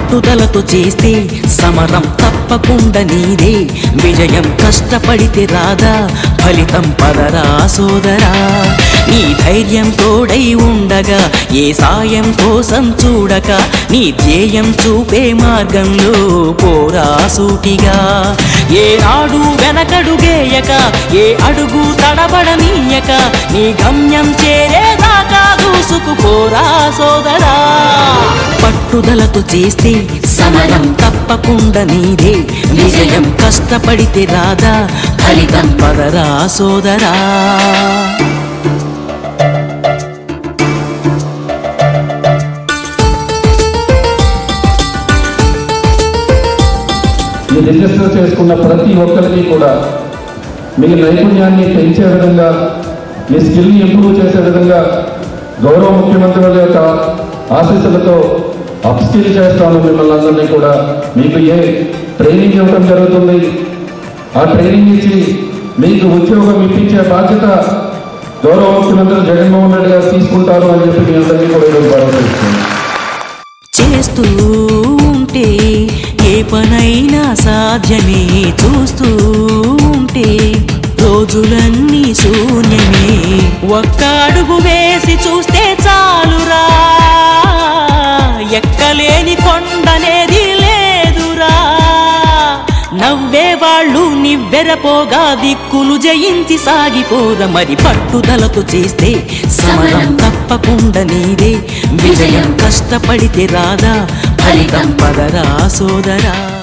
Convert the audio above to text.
పట్టుదలతో చేస్తే సమరం తప్పకుండా నీదే విజయం కష్టపడితే రాదా ఫలితం పదరా సోదరా నీ ధైర్యం తోడై ఉండగా ఏ సాయం కోసం చూడక నీ ధ్యేయం చూపే మార్గంలో పోరా సూటిగా ఏ నాడు వెనకడుగేయక ఏ అడుగు తడబడనీయక నీ గమ్యం చేరేదాకా దూసుకుపోరా సోదరా పట్టుదలతో చేస్తే సమరం తప్పకుండా నీదే విజయం కష్టపడితే రాదా ఫలితం పదరా సోదరా ఈ రిజిస్టర్ చేసుకున్న ప్రతి ఒక్కరికి కూడా మీ నైపుణ్యాన్ని పెంచే విధంగా మీ స్కిల్ని ఇంప్రూవ్ చేసే విధంగా గౌరవ ముఖ్యమంత్రుల యొక్క ఆశీస్సులతో అప్స్కిల్ చేస్తాను మిమ్మల్ని అందరినీ కూడా మీకు ఏ ట్రైనింగ్ ఇవ్వడం జరుగుతుంది ఆ ట్రైనింగ్ ఇచ్చి మీకు ఉద్యోగం ఇప్పించే బాధ్యత గౌరవ ముఖ్యమంత్రి జగన్మోహన్ రెడ్డి గారు తీసుకుంటారు అని చెప్పి మీ అందరినీ కూడా ఈరోజు భావిస్తున్నాను చేస్తూ ఉంటే ఏ పనైనా సాధ్యమే చూస్తూ ఉంటే రోజులన్నీ శూన్యమే ఒక్క అడుగు వేసి చూస్తే చాలురా ఎక్కలేని కొండనేది లేదురా నవ్వే వాళ్ళు నివ్వెరపోగా దిక్కులు జయించి సాగిపోర మరి పట్టుదలతో చేస్తే సమరం తప్పకుండా నీదే విజయం కష్టపడితే రాదా ఫలితం పదరా సోదరా